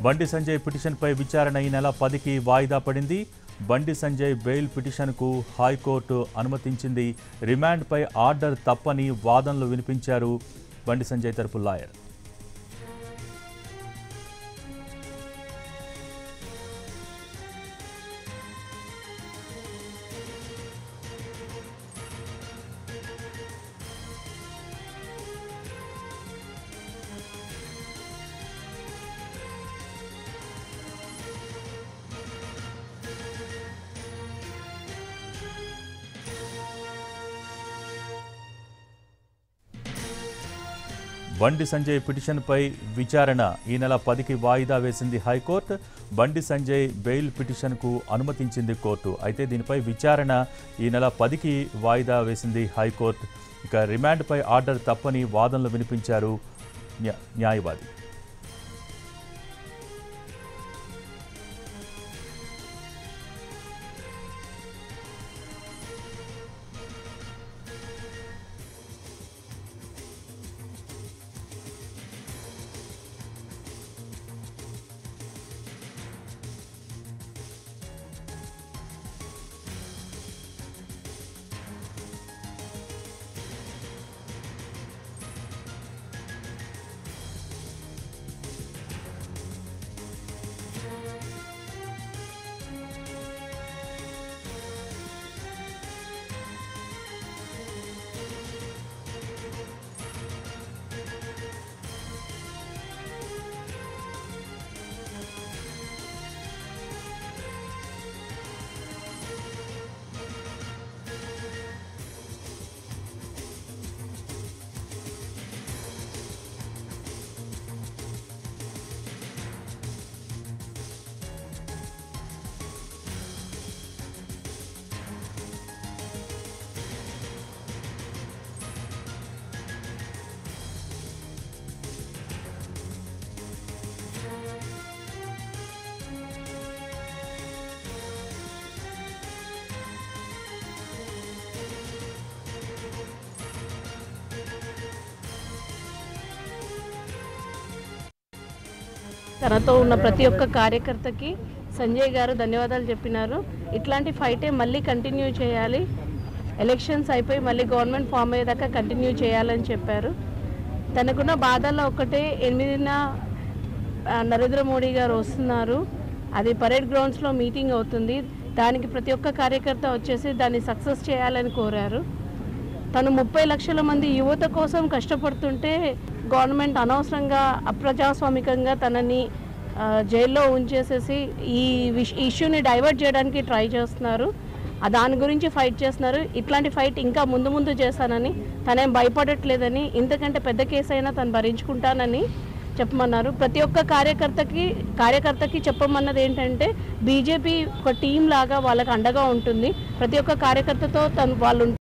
బండి సంజయ్ పిటిషన్పై విచారణ ఈ నెల పదికి వాయిదా పడింది బండి సంజయ్ బెయిల్ పిటిషన్కు హైకోర్టు అనుమతించింది రిమాండ్పై ఆర్డర్ తప్పని వాదనలు వినిపించారు బండి సంజయ్ తరపు లాయర్ బండి సంజయ్ పిటిషన్పై విచారణ ఈ నెల పదికి వాయిదా వేసింది హైకోర్టు బండి సంజయ్ బెయిల్ పిటిషన్కు అనుమతించింది కోర్టు అయితే దీనిపై విచారణ ఈ నెల పదికి వాయిదా వేసింది హైకోర్టు ఇక రిమాండ్పై ఆర్డర్ తప్పని వాదనలు వినిపించారు న్యా- న్యాయవాది తనతో ఉన్న ప్రతి ఒక్క కార్యకర్తకి సంజయ్ గారు ధన్యవాదాలు చెప్పినారు ఇట్లాంటి ఫైటే మళ్ళీ కంటిన్యూ చేయాలి ఎలక్షన్స్ అయిపోయి మళ్ళీ గవర్నమెంట్ ఫామ్ అయ్యేదాకా కంటిన్యూ చేయాలని చెప్పారు తనకున్న బాధల్లో ఒకటే ఎనిమిదిన ఆ, నరేంద్ర మోడీ గారు వస్తున్నారు అది పరేడ్ గ్రౌండ్స్లో మీటింగ్ అవుతుంది దానికి ప్రతి ఒక్క కార్యకర్త వచ్చేసి దాన్ని సక్సెస్ చేయాలని కోరారు తను ముప్పై లక్షల మంది యువత కోసం కష్టపడుతుంటే గవర్నమెంట్ అనవసరంగా అప్రజాస్వామికంగా తనని ఆ, జైల్లో ఉంచేసేసి ఈ విష్ ఇష్యూని డైవర్ట్ చేయడానికి ట్రై చేస్తున్నారు ఆ దాని గురించి ఫైట్ చేస్తున్నారు ఇట్లాంటి ఫైట్ ఇంకా ముందు ముందు చేస్తానని తనేం భయపడట్లేదని ఇంతకంటే పెద్ద కేసు అయినా తను భరించుకుంటానని చెప్పమన్నారు ప్రతి ఒక్క కార్యకర్తకి కార్యకర్తకి చెప్పమన్నది ఏంటంటే బీజేపీ ఒక టీం లాగా వాళ్ళకి అండగా ఉంటుంది ప్రతి ఒక్క కార్యకర్తతో తను వాళ్ళు